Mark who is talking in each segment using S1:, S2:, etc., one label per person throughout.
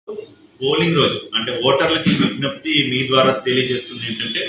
S1: Polling రోజు అంటే ఓటర్లకి విజ్ఞప్తి మీ ద్వారా తెలియజేస్తుంది ఏంటంటే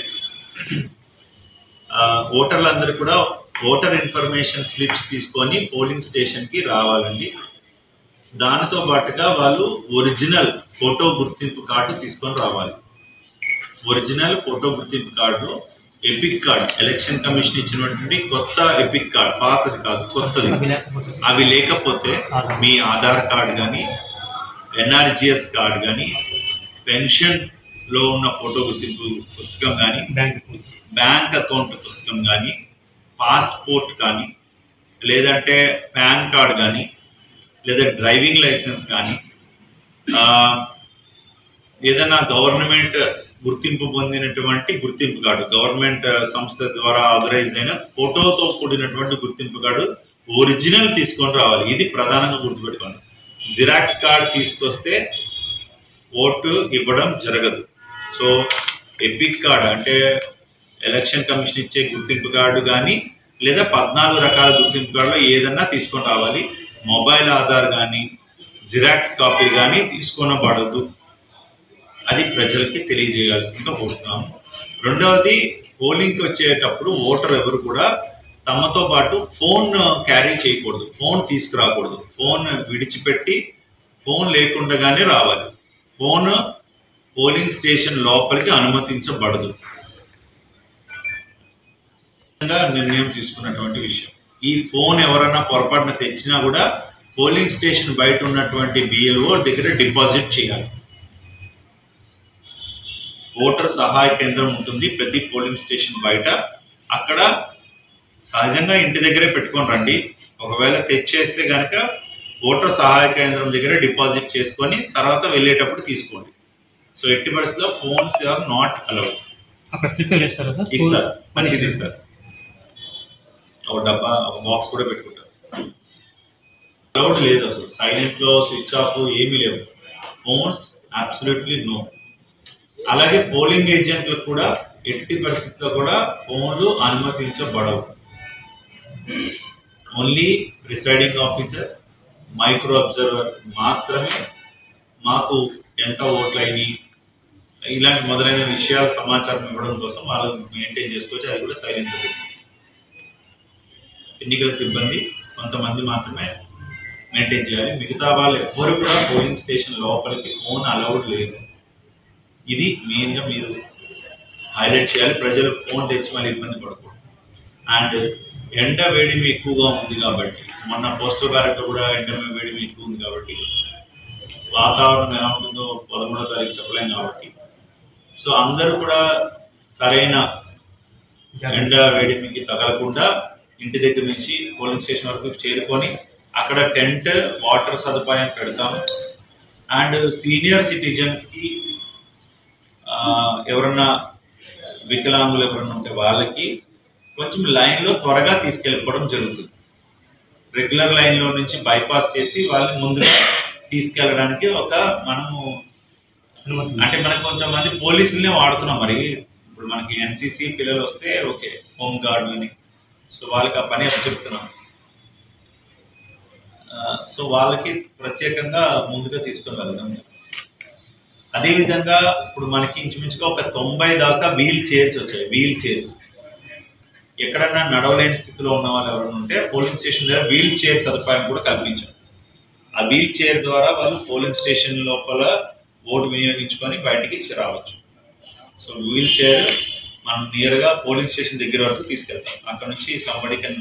S1: ఆ, ఓటర్లందరూ కూడా ఓటర్ ఇన్ఫర్మేషన్ స్లిప్స్ తీసుకొని పోలింగ్ స్టేషన్కి రావాలండి దానితో పాటుగా వాళ్ళు ఒరిజినల్ ఫోటో గుర్తింపు కార్డు తీసుకొని రావాలి ఒరిజినల్ ఫోటో గుర్తింపు card epic card election commission ఇచ్చినటువంటి కొత్త ఎపిక్ కార్డ్ పాతది కాదు కొత్తది
S2: అవి లేకపోతే
S1: అవి లేకపోతే మీ ఆధార్ కార్డ్ కానీ ఎన్ఆర్జిఎస్ కార్డ్ కానీ పెన్షన్ లో ఉన్న ఫోటో గుర్తింపు పుస్తకం కానీ
S2: బ్యాంక్
S1: బ్యాంక్ అకౌంట్ పుస్తకం కానీ పాస్పోర్ట్ కానీ లేదంటే పాన్ కార్డ్ కానీ లేదా డ్రైవింగ్ లైసెన్స్ కానీ ఆ, ఏదైనా గవర్నమెంట్ గుర్తింపు పొందినటువంటి గుర్తింపు కార్డు గవర్నమెంట్ సంస్థ ద్వారా ఆథరైజ్ అయిన ఫోటోతో కూడినటువంటి గుర్తింపు కార్డు ఒరిజినల్ తీసుకొని రావాలి ఇది ప్రధానంగా గుర్తుపెట్టుకోండి జిరాక్స్ కార్డ్ తీసుకొస్తే ఓటు ఇవ్వడం జరగదు సో ఎపిక్ కార్డ్ అంటే ఎలక్షన్ కమిషన్ ఇచ్చే గుర్తింపు కార్డు కానీ లేదా పద్నాలుగు రకాల గుర్తింపు కార్డులో ఏదన్నా తీసుకొని రావాలి మొబైల్ ఆధార్ కానీ జిరాక్స్ కాపీ కానీ తీసుకొనబడద్దు అది ప్రజలకి తెలియజేయాల్సిందిగా కోరుతున్నాము రెండవది పోలింగ్కి వచ్చేటప్పుడు ఓటర్ ఎవరు కూడా తమతో పాటు ఫోన్ క్యారీ చేయకూడదు ఫోన్ తీసుకురాకూడదు ఫోన్ విడిచిపెట్టి ఫోన్ లేకుండానే రావాలి ఫోన్ పోలింగ్ స్టేషన్ లోపలికి అనుమతించబడదు విధంగా నిర్ణయం తీసుకున్నటువంటి విషయం ఈ ఫోన్ ఎవరైనా పొరపాటున తెచ్చినా కూడా పోలింగ్ స్టేషన్ బయట ఉన్నటువంటి బిఎల్ఓ దగ్గర డిపాజిట్ చేయాలి ఓటర్ సహాయ కేంద్రం ఉంటుంది ప్రతి పోలింగ్ స్టేషన్ బయట అక్కడ సహజంగా ఇంటి దగ్గరే పెట్టుకొని రండి ఒకవేళ తెచ్చేస్తే కనుక ఓటర్ సహాయ కేంద్రం దగ్గర డిపాజిట్ చేసుకొని తర్వాత వెళ్ళేటప్పుడు తీసుకోండి సో ఎట్టి పరిస్థితుల్లో ఫోన్స్ ఆర్ నాట్ అలౌడ్
S2: అక్కడ స్లిప్ వేస్తారా సార్
S1: ఇస్తారు మసీదు ఇస్తారు ఒక డబ్బా ఒక బాక్స్ కూడా పెట్టుకుంటారు అలౌడ్ లేదు అసలు సైలెంట్ లో స్విచ్ ఆఫ్ ఏమీ లేవు ఫోన్స్ అబ్సల్యూట్లీ నో అలాగే పోలింగ్ ఏజెంట్లకు కూడా ఎట్టి పరిస్థితుల్లో కూడా ఫోన్లు అనుమతించబడవు only presiding officer micro observer మాత్రమే మాకు ఎంత ఓట్లు అయినాయి ఇలాంటి మొదలైన విషయాల సమాచారం ఇవ్వడం కోసం వాళ్ళు మెయింటైన్ చేసుకోవచ్చు అది కూడా సైలెంట్ ఎన్నికల సిబ్బంది కొంతమంది మాత్రమే మెయింటైన్ చేయాలి మిగతా వాళ్ళు ఎవ్వరు కూడా పోలింగ్ స్టేషన్ లోపలికి ఫోన్ అలౌడ్ లేదు ఇది మెయిన్గా మీరు హైలైట్ చేయాలి ప్రజలు ఫోన్ తెచ్చి మళ్ళీ ఇబ్బంది పడకూడదు అండ్ ఎండ వేడిమి ఎక్కువగా ఉంది కాబట్టి మొన్న పోస్టల్ బ్యాలెట్లో కూడా ఎండ వేడిమి ఎక్కువ ఉంది కాబట్టి వాతావరణం ఎలా ఉంటుందో పదమూడో తారీఖు చెప్పలేం కాబట్టి సో అందరూ కూడా సరైన ఎండ వేడిమికి తగలకుండా ఇంటి దగ్గర నుంచి పోలింగ్ స్టేషన్ వరకు చేరుకొని అక్కడ టెంట్ వాటర్ సదుపాయం పెడతాం అండ్ సీనియర్ సిటిజన్స్కి ఎవరన్నా వికలాంగులు ఎవరన్నా ఉంటే వాళ్ళకి కొంచెం లైన్లో త్వరగా తీసుకెళ్ళిపోవడం జరుగుతుంది రెగ్యులర్ లైన్లో నుంచి బైపాస్ చేసి వాళ్ళని ముందుగా తీసుకెళ్ళడానికి ఒక మనము
S2: అనుమతి
S1: అంటే మనకు కొంతమంది పోలీసులనే వాడుతున్నాం మరి ఇప్పుడు మనకి ఎన్సీసీ పిల్లలు వస్తే ఓకే హోమ్ గార్డ్ అని సో వాళ్ళకి ఆ పని చెప్తున్నాం సో వాళ్ళకి ప్రత్యేకంగా ముందుగా తీసుకొని వెళ్దాం అదేవిధంగా ఇప్పుడు మనకి ఇంచుమించుగా ఒక తొంభై దాకా వీల్ చైర్స్ వచ్చాయి వీల్ చైర్స్ ఎక్కడన్నా నడవలేని స్థితిలో ఉన్న వాళ్ళు ఎవరైనా ఉంటే పోలింగ్ స్టేషన్ దగ్గర వీల్ చైర్ సదుపాయం కూడా కల్పించాం ఆ వీల్ చైర్ ద్వారా వాళ్ళు పోలింగ్ స్టేషన్ లోపల ఓటు వినియోగించుకొని బయటికి రావచ్చు సో వీల్ చైర్ మనం నియర్గా పోలింగ్ స్టేషన్ దగ్గర వరకు తీసుకెళ్తాం అక్కడ నుంచి సంబడి కెన్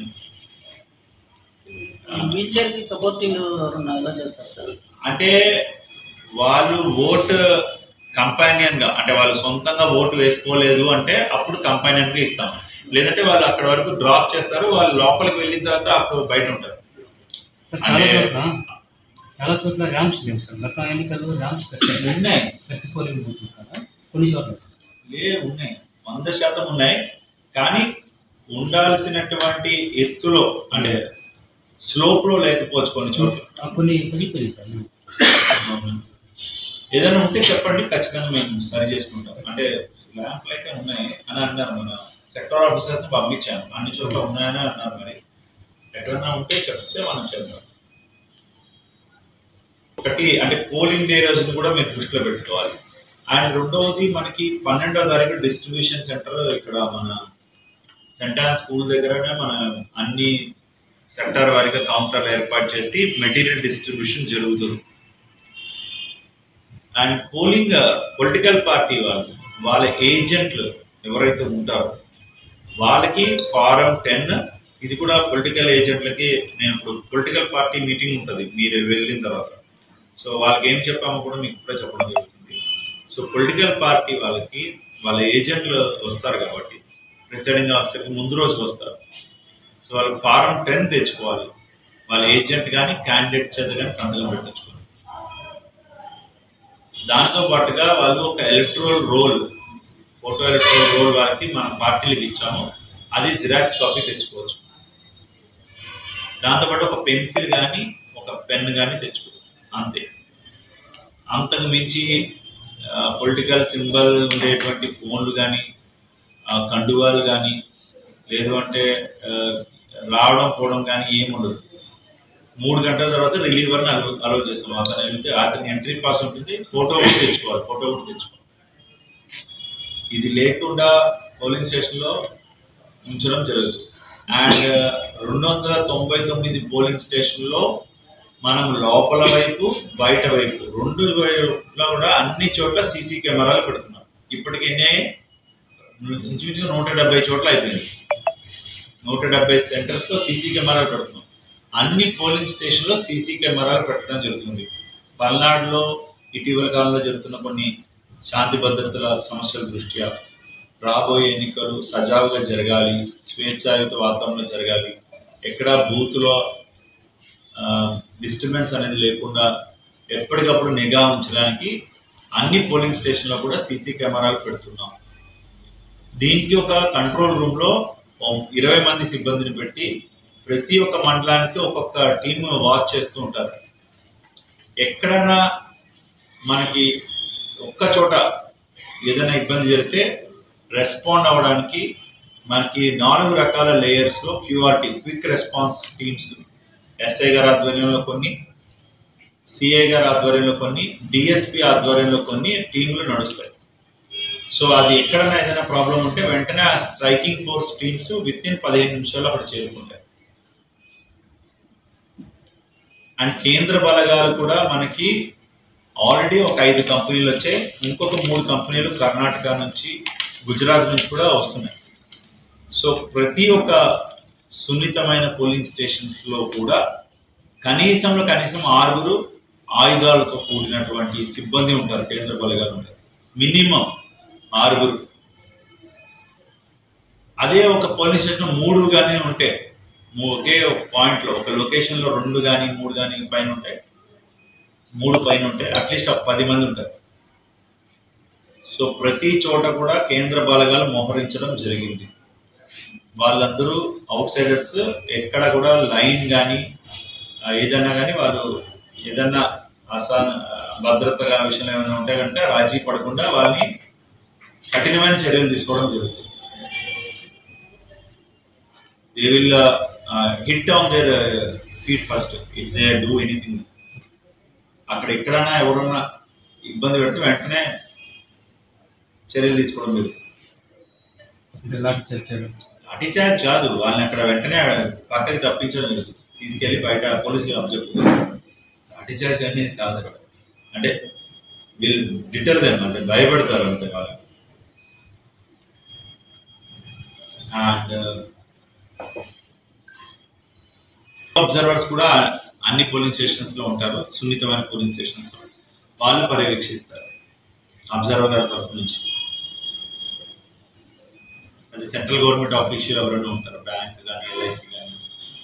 S3: వీల్ చైర్ కి సపోర్టింగ్ ఎవరన్నా ఎలా చేస్తారు సార్
S1: అంటే వాళ్ళు ఓట్ కంపానియన్ గా అంటే వాళ్ళు సొంతంగా ఓటు వేసుకోలేదు అంటే అప్పుడు కంపానియన్ గా ఇస్తాం లేదంటే వాళ్ళు అక్కడ వరకు డ్రాప్ చేస్తారు వాళ్ళు లోపలికి వెళ్ళిన తర్వాత అప్పుడు బయట ఉంటారు
S2: చాలా
S1: అంటే-
S2: చోట్ల చాలా చోట్ల ర్యామ్స్ లేవు సార్ గత ఎన్నికల్లో ర్యామ్స్ కట్టారు
S1: ఉన్నాయి
S2: ప్రతి పోలింగ్ బూత్ కదా కొన్ని చోట్ల
S1: లే ఉన్నాయి వంద శాతం ఉన్నాయి కానీ ఉండాల్సినటువంటి ఎత్తులో అంటే స్లోప్ లో లేకపోవచ్చు కొన్ని చోట్ల
S2: ఆ కొన్ని పగిలిపోయింది సార్
S1: ఏదైనా ఉంటే చెప్పండి ఖచ్చితంగా మేము సరి చేసుకుంటాం అంటే ల్యాంప్లు అయితే ఉన్నాయి అని అన్నారు మన సెక్టర్ ఆఫీసర్స్ ని పంపించాను అన్ని చోట్ల ఉన్నాయని అన్నారు మరి ఎక్కడన్నా ఉంటే చెప్తే మనం చేద్దాం ఒకటి అంటే పోలింగ్ ఏరియాస్ కూడా మీరు దృష్టిలో పెట్టుకోవాలి అండ్ రెండవది మనకి పన్నెండో తారీఖు డిస్ట్రిబ్యూషన్ సెంటర్ ఇక్కడ మన సెంటాన్ స్కూల్ దగ్గరనే మన అన్ని సెక్టార్ వారిగా కౌంటర్లు ఏర్పాటు చేసి మెటీరియల్ డిస్ట్రిబ్యూషన్ జరుగుతుంది అండ్ పోలింగ్ పొలిటికల్ పార్టీ వాళ్ళు వాళ్ళ ఏజెంట్లు ఎవరైతే ఉంటారో వాళ్ళకి ఫారం టెన్ ఇది కూడా పొలిటికల్ ఏజెంట్లకి నేను ఇప్పుడు పొలిటికల్ పార్టీ మీటింగ్ ఉంటుంది మీరు వెళ్ళిన తర్వాత సో వాళ్ళకి ఏం చెప్పామో కూడా మీకు కూడా చెప్పడం జరుగుతుంది సో పొలిటికల్ పార్టీ వాళ్ళకి వాళ్ళ ఏజెంట్లు వస్తారు కాబట్టి ప్రిసైడింగ్ ఆఫీసర్కి ముందు రోజు వస్తారు సో వాళ్ళకి ఫారం టెన్ తెచ్చుకోవాలి వాళ్ళ ఏజెంట్ కానీ క్యాండిడేట్ చేత కానీ సంతకం పెట్టించుకోవాలి దాంతో పాటుగా వాళ్ళు ఒక electoral roll photo electoral roll వారికి మన పార్టీలకు ఇచ్చాము అది జిరాక్స్ కాపీ తెచ్చుకోవచ్చు దాంతోపాటు ఒక పెన్సిల్ కానీ ఒక పెన్ కానీ తెచ్చుకోవచ్చు అంతే అంతకు మించి పొలిటికల్ సింబల్ ఉండేటువంటి ఫోన్లు కానీ కండువాలు కానీ లేదు అంటే ఆ, రావడం పోవడం కానీ ఏమి ఉండదు మూడు గంటల తర్వాత రిలీవర్ని అలో అలౌ చేస్తాం అతను వెళ్తే అతని ఎంట్రీ పాస్ ఉంటుంది ఫోటో కూడా తెచ్చుకోవాలి ఫోటో కూడా తెచ్చుకోవాలి ఇది లేకుండా పోలింగ్ స్టేషన్లో ఉంచడం జరగదు అండ్ రెండు వందల తొంభై తొమ్మిది పోలింగ్ స్టేషన్లో మనం లోపల వైపు బయట వైపు రెండు వైపులా కూడా అన్ని చోట్ల సీసీ కెమెరాలు పెడుతున్నాం ఇప్పటికి ఎన్ని అయ్యాయి? ఇంచుమించుగా నూట డెబ్బై చోట్ల అయిపోయింది నూట డెబ్బై సెంటర్స్లో సీసీ కెమెరాలు పెడుతున్నాం అన్ని పోలింగ్ స్టేషన్లో సీసీ కెమెరాలు పెట్టడం జరుగుతుంది పల్నాడులో ఇటీవల కాలంలో జరుగుతున్న కొన్ని శాంతి భద్రతల సమస్యల దృష్ట్యా రాబోయే ఎన్నికలు సజావుగా జరగాలి స్వేచ్ఛాయుత వాతావరణంలో జరగాలి ఎక్కడ బూత్లో డిస్టర్బెన్స్ అనేది లేకుండా ఎప్పటికప్పుడు నిఘా ఉంచడానికి అన్ని పోలింగ్ స్టేషన్లో కూడా సీసీ కెమెరాలు పెడుతున్నాం దీనికి ఒక కంట్రోల్ రూమ్లో ఇరవై మంది సిబ్బందిని పెట్టి ప్రతి ఒక్క మండలానికి ఒక్కొక్క టీమ్ వాచ్ చేస్తూ ఉంటారు ఎక్కడన్నా మనకి ఒక్క చోట ఏదైనా ఇబ్బంది జరిగితే రెస్పాండ్ అవ్వడానికి మనకి నాలుగు రకాల లేయర్స్లో QRT quick response teams SI గారి ఆధ్వర్యంలో కొన్ని సిఐ గారి ఆధ్వర్యంలో కొన్ని డిఎస్పి ఆధ్వర్యంలో కొన్ని టీంలు నడుస్తాయి సో అది ఎక్కడైనా ఏదైనా ప్రాబ్లం ఉంటే వెంటనే ఆ striking force teams within పదిహేను నిమిషాలు అక్కడ చేరుకుంటాయి అండ్ కేంద్ర బలగాలు కూడా మనకి ఆల్రెడీ ఒక ఐదు కంపెనీలు వచ్చాయి ఇంకొక మూడు కంపెనీలు కర్ణాటక నుంచి గుజరాత్ నుంచి కూడా వస్తున్నాయి సో ప్రతి ఒక్క సున్నితమైన పోలింగ్ స్టేషన్స్ లో కూడా కనీసంలో కనీసం ఆరుగురు ఆయుధాలతో కూడినటువంటి సిబ్బంది ఉంటారు కేంద్ర బలగాలు ఉంటారు మినిమం ఆరుగురు అదే ఒక పోలింగ్ స్టేషన్ మూడు కానీ ఉంటే మూ- ఒకే ఒక పాయింట్ లో ఒక లొకేషన్ లో రెండు కానీ మూడు కానీ పైన ఉంటాయి మూడు పైన ఉంటాయి అట్లీస్ట్ ఒక పది మంది ఉంటారు సో ప్రతి చోట కూడా కేంద్ర బలగాలు మోహరించడం జరిగింది వాళ్ళందరూ అవుట్ సైడర్స్ ఎక్కడ కూడా లైన్ కానీ ఏదైనా కానీ వాళ్ళు ఏదన్నా అసాన భద్రత విషయంలో ఏమైనా ఉంటే కనుక రాజీ పడకుండా వాళ్ళని కఠినమైన చర్యలు తీసుకోవడం జరుగుతుంది they will hit on their feet first if they do anything అక్కడ ఎక్కడైనా ఎవరన్నా ఇబ్బంది పెడితే వెంటనే చర్యలు తీసుకోవడం జరుగుతుంది
S2: అంటే లాఠీ చార్జ్ చేయడం
S1: లాఠీ చార్జ్ కాదు వాళ్ళని అక్కడ వెంటనే పక్కకి తప్పించడం జరుగుతుంది తీసుకెళ్లి బయట పోలీసులు అబ్జెక్ట్ లాఠీ చార్జ్ అనేది కాదు అక్కడ అంటే వీళ్ళు డిటర్ దెమ్ అంటే భయపడతారు అంతే వాళ్ళు అండ్ అబ్జర్వర్స్ కూడా అన్ని పోలింగ్ స్టేషన్స్ లో ఉంటారు సున్నితమైన పోలింగ్ స్టేషన్స్ లో వాళ్ళు పర్యవేక్షిస్తారు అబ్జర్వర్ గారి తరఫు నుంచి అది సెంట్రల్ గవర్నమెంట్ ఆఫీషియల్ ఎవరైనా ఉంటారు బ్యాంక్ కానీ ఎల్ఐసి కానీ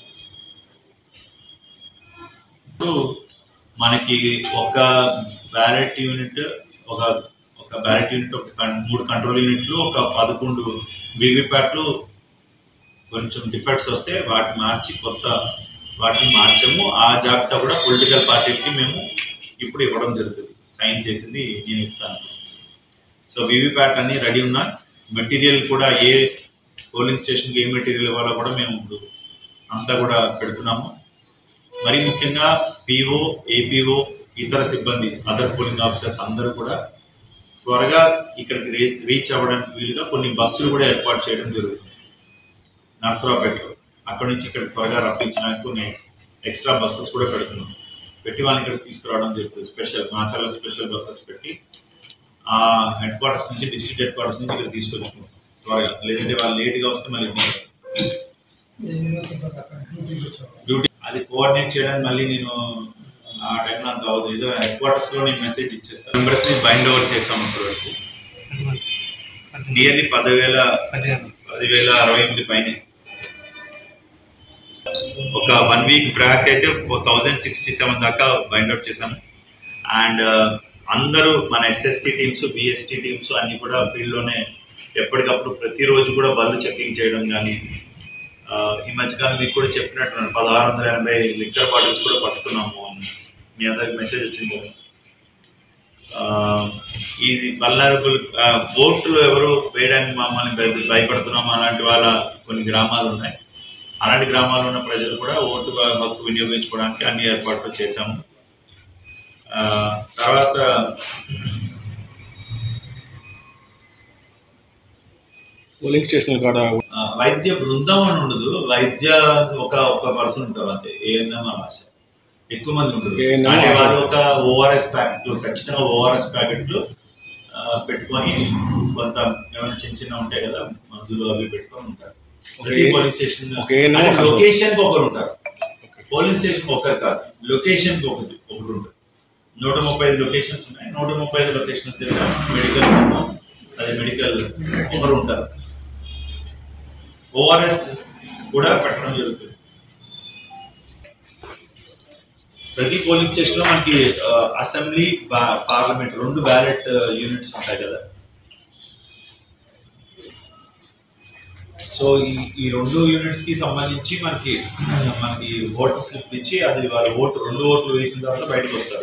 S1: ఇప్పుడు మనకి ఒక బ్యాలెట్ యూనిట్ ఒక ఒక బ్యాలెట్ యూనిట్ ఒక కన్- మూడు కంట్రోల్ యూనిట్లు ఒక పదకొండు వీవీప్యాట్లు కొంచెం డిఫెక్ట్స్ వస్తే వాటిని మార్చి కొత్త వాటిని మార్చాము ఆ జాబితా కూడా పొలిటికల్ పార్టీలకి మేము ఇప్పుడు ఇవ్వడం జరుగుతుంది సైన్ చేసింది నేను ఇస్తాను సో వీవీప్యాట్ అన్ని రెడీ ఉన్నాయి మెటీరియల్ కూడా ఏ పోలింగ్ స్టేషన్కి ఏ మెటీరియల్ ఇవ్వాలో కూడా మేము ఇప్పుడు అంతా కూడా పెడుతున్నాము మరి ముఖ్యంగా పిఓ ఏపీఓ ఇతర సిబ్బంది అదర్ పోలింగ్ ఆఫీసర్స్ అందరూ కూడా త్వరగా ఇక్కడికి రీచ్ రీచ్ అవ్వడానికి వీలుగా కొన్ని బస్సులు కూడా ఏర్పాటు చేయడం జరుగుతుంది నర్సరావుపేటలో అక్కడి నుంచి ఇక్కడ త్వరగా రప్పించడానికి కొన్ని ఎక్స్ట్రా బస్సెస్ కూడా పెడుతున్నాం పెట్టి వాళ్ళని ఇక్కడ తీసుకురావడం జరుగుతుంది స్పెషల్ మాచాల స్పెషల్ బస్సెస్ పెట్టి ఆ హెడ్ క్వార్టర్స్ నుంచి డిస్ట్రిక్ట్ హెడ్ క్వార్టర్స్ నుంచి ఇక్కడ తీసుకొచ్చుకుంటాం త్వరగా లేదంటే వాళ్ళు లేట్గా వస్తే మళ్ళీ ఇబ్బంది అవుతుంది. డ్యూటీ అది కోఆర్డినేట్ చేయడానికి మళ్ళీ నేను ఆ టైంలో అంత అవ్వదు ఏదో హెడ్ క్వార్టర్స్ లో నేను మెసేజ్ ఇచ్చేస్తాను మెంబర్స్ ని బైండ్ ఓవర్ చేస్తాం ఇప్పటి వరకు నియర్లీ పదివేల పదివేల అరవై ఎనిమిది పైన ఒక వన్ వీక్ బ్యాక్ అయితే థౌజండ్ సిక్స్టీ సెవెన్ దాకా బైండ్ అవుట్ చేశాం అండ్ అందరూ మన ఎస్ఎస్టీ టీమ్స్ బిఎస్టీ టీమ్స్ అన్ని కూడా ఫీల్డ్లోనే ఎప్పటికప్పుడు ప్రతిరోజు కూడా బళ్ళు చెకింగ్ చేయడం కానీ ఈ మధ్యకాలం మీకు కూడా చెప్పినట్టున్నాను పదహారు వందల ఎనభై లిక్కర్ బాటిల్స్ కూడా పట్టుకున్నాము అని మీ అందరికి మెసేజ్ వచ్చింది కదా. ఆ, ఇది వల్నరబుల్ ఓట్లు ఎవరు వేయడానికి మమ్మల్ని భయ- భయపడుతున్నాం అలాంటి వాళ్ళ కొన్ని గ్రామాలు ఉన్నాయి అలాంటి గ్రామాల్లో ఉన్న ప్రజలు కూడా ఓటు హక్కు వినియోగించుకోవడానికి అన్ని ఏర్పాట్లు చేశాము ఆ, తర్వాత
S4: పోలింగ్ స్టేషన్ కాడ
S1: ఆ, వైద్య బృందం అని ఉండదు వైద్య ఒక ఒక పర్సన్ ఉంటారు అంతే ఏఎన్ఎం ఆశ ఎక్కువ మంది ఉంటారు
S4: ANM
S1: అంటే
S4: ఆశ.
S1: వాళ్ళు ఒక ఓఆర్ఎస్ ప్యాకెట్లు ఖచ్చితంగా ఓఆర్ఎస్ ప్యాకెట్లు ఆ, పెట్టుకొని కొంత ఏమైనా చిన్న చిన్న ఉంటాయి కదా మందులు అవి పెట్టుకొని ఉంటారు ప్రతి
S4: ఒక
S1: పోలీస్ స్టేషన్
S4: ఒక ANM ఒక
S1: లొకేషన్ కి ఒకరు ఉంటారు పోలింగ్ స్టేషన్ ఒకరు కాదు లొకేషన్ కి ఒకటి ఒకరు ఉంటారు నూట ముప్పై ఐదు లొకేషన్స్ ఉన్నాయి నూట ముప్పై ఐదు లొకేషన్స్ దగ్గర మెడికల్ అదే మెడికల్ ఒకరు ఉంటారు ఓఆర్ఎస్ కూడా పెట్టడం జరుగుతుంది ప్రతి పోలింగ్ స్టేషన్ లో మనకి ఆ, అసెంబ్లీ బా- పార్లమెంట్ రెండు బ్యాలెట్ యూనిట్స్ ఉంటాయి కదా సో ఈ ఈ రెండు యూనిట్స్ కి సంబంధించి మనకి మనకి ఓటర్ స్లిప్ ఇచ్చి అది వాళ్ళ ఓటు రెండు ఓట్లు వేసిన తర్వాత బయటకు వస్తారు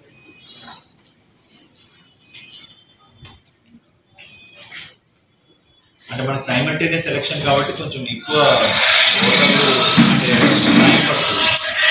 S1: అంటే మనకి సైమల్టేనియస్ ఎలక్షన్ కాబట్టి కొంచెం ఎక్కువ ఓటర్లు అంటే టైం పడుతుంది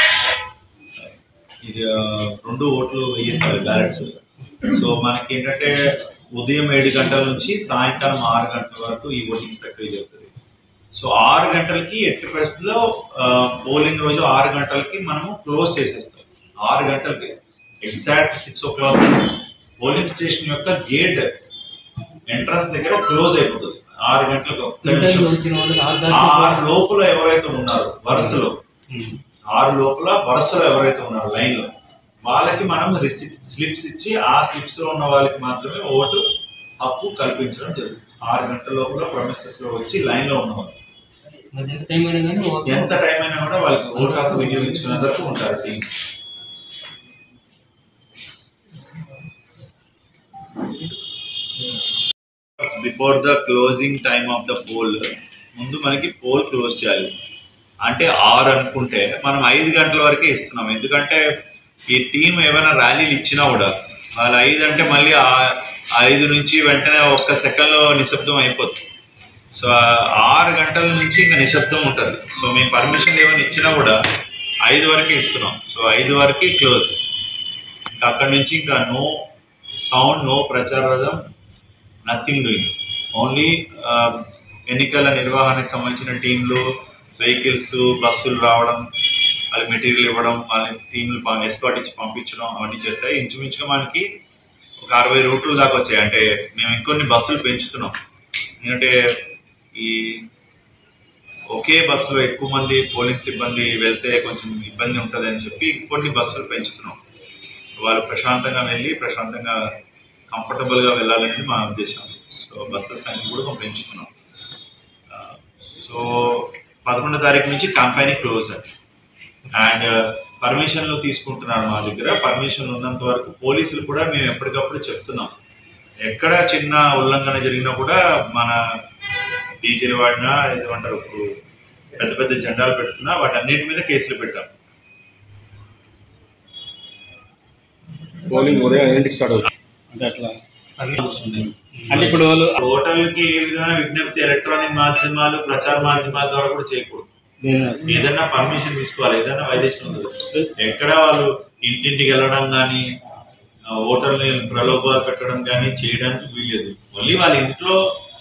S1: ఇది ఆ, రెండు ఓట్లు వేసేస్తారు బ్యాలెట్స్ సో మనకి ఏంటంటే ఉదయం ఏడు గంటల నుంచి సాయంకాలం ఆరు గంటల వరకు ఈ ఓటింగ్ ప్రక్రియ జరుగుతుంది సో ఆరు గంటలకి ఎట్టి పరిస్థితుల్లో ఆ, పోలింగ్ రోజు ఆరు గంటలకి మనము క్లోజ్ చేసేస్తాం ఆరు గంటలకి exact six o'clock polling station యొక్క గేట్ ఎంట్రన్స్ దగ్గర క్లోజ్ అయిపోతుంది ఆరు గంటలకు ఒక్క నిమిషం.
S2: వచ్చిన వాళ్ళకి ఆధార్
S1: ఆ ఆరు లోపల ఎవరైతే ఉన్నారో వరుసలో ఆరు లోపల వరుసలో ఎవరైతే ఉన్నారో లైన్ లో వాళ్ళకి మనం రిసిప్ట్ స్లిప్స్ ఇచ్చి ఆ స్లిప్స్ లో ఉన్న వాళ్ళకి మాత్రమే ఓటు హక్కు కల్పించడం జరుగుతుంది ఆరు గంటల లోపల ప్రొమిసెస్ లో వచ్చి లైన్ లో ఉన్నవాళ్ళు
S2: మరి ఎంత టైం అయినా కానీ ఓటు-
S1: ఎంత టైం అయినా కూడా వాళ్ళకి ఓటు హక్కు వినియోగించుకునే వరకు ఉంటారు teams before the closing time of the poll ముందు మనకి పోల్ క్లోజ్ చేయాలి అంటే ఆరు అనుకుంటే మనం ఐదు గంటల వరకే ఇస్తున్నాం ఎందుకంటే ఈ టీం ఏమైనా ర్యాలీలు ఇచ్చినా కూడా వాళ్ళు ఐదు అంటే మళ్ళీ ఆ- ఐదు నుంచి వెంటనే ఒక్క సెకండ్లో నిశ్శబ్దం అయిపోతుంది సో ఆ ఆరు గంటల నుంచి ఇంకా నిశ్శబ్దం ఉంటుంది సో మేము పర్మిషన్ ఏమైనా ఇచ్చినా కూడా ఐదు వరకే ఇస్తున్నాం సో ఐదు వరకే క్లోజ్ ఇంకా అక్కడి నుంచి ఇంకా నో సౌండ్ నో ప్రచారం నథింగ్ డూయింగ్ ఓన్లీ ఎన్నికల నిర్వహణకు సంబంధించిన టీంలు వెహికల్స్ బస్సులు రావడం వాళ్ళ మెటీరియల్ ఇవ్వడం వాళ్ళ టీంలు ఎస్కాట్ ఇచ్చి పంపించడం అవన్నీ చేస్తాయి ఇంచుమించుగా మనకి ఒక అరవై రూట్లు దాకా వచ్చాయి అంటే మేము ఇంకొన్ని బస్సులు పెంచుతున్నాం ఎందుకంటే ఈ ఒకే బస్సులో ఎక్కువ మంది పోలింగ్ సిబ్బంది వెళ్తే కొంచెం ఇబ్బంది ఉంటుంది అని చెప్పి కొన్ని బస్సులు పెంచుతున్నాం సో వాళ్ళు ప్రశాంతంగా వెళ్ళి ప్రశాంతంగా కంఫర్టబుల్గా వెళ్ళాలనేది మా ఉద్దేశం సో బస్సెస్ సంఖ్య కూడా కొంచెం పెంచుకున్నాం ఆ, సో పదకొండో తారీఖు నుంచి కంపెనీ క్లోజ్ అండ్ పర్మిషన్లు తీసుకుంటున్నారు మా దగ్గర పర్మిషన్ ఉన్నంత వరకు పోలీసులు కూడా మేము ఎప్పటికప్పుడు చెప్తున్నాం ఎక్కడ చిన్న ఉల్లంఘన జరిగినా కూడా మన డీజేలు వాడినా ఏమంటారు ఇప్పుడు పెద్ద పెద్ద జెండాలు పెడుతున్నా వాటన్నిటి మీద కేసులు పెట్టాం
S4: పోలింగ్ ఉదయం ఎన్నింటికి స్టార్ట్ అవుతుంది అంటే అట్లా అంటే ఇప్పుడు వాళ్ళు
S1: హోటల్కి ఏ విధమైన విజ్ఞప్తి ఎలక్ట్రానిక్ మాధ్యమాలు ప్రచార మాధ్యమాల ద్వారా కూడా చేయకూడదు ఏదైనా పర్మిషన్ తీసుకోవాలి ఏదైనా వైదేశం ఉంటుంది ఎక్కడ వాళ్ళు ఇంటింటికి వెళ్ళడం కానీ ఓటర్ని ప్రలోభాలు పెట్టడం కానీ చేయడానికి వీల్లేదు ఓన్లీ వాళ్ళ ఇంట్లో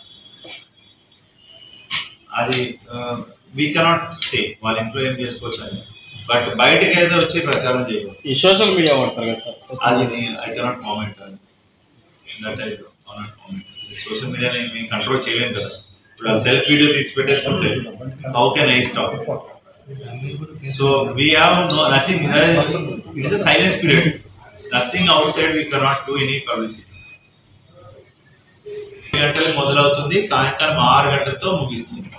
S1: అది వీ కెనాట్ సే వాళ్ళ ఇంట్లో ఏం చేసుకోవచ్చు అని బట్ బయటకి అయితే వచ్చి ప్రచారం చేయకూడదు
S4: ఈ సోషల్ మీడియా వాడతారు కదా సార్ సోషల్
S1: అది ఐ కెనాట్ కామెంట్ అది that I cannot comment social మీడియాని మేము కంట్రోల్ చేయలేం కదా ఇప్పుడు సెల్ఫ్ వీడియో తీసి పెట్టేసుకుంటే how can I stop so we have no nothing it's a silence period nothing outside we cannot do any publicity గంటలకు మొదలవుతుంది సాయంకాలం ఆరు గంటలతో ముగిస్తుంది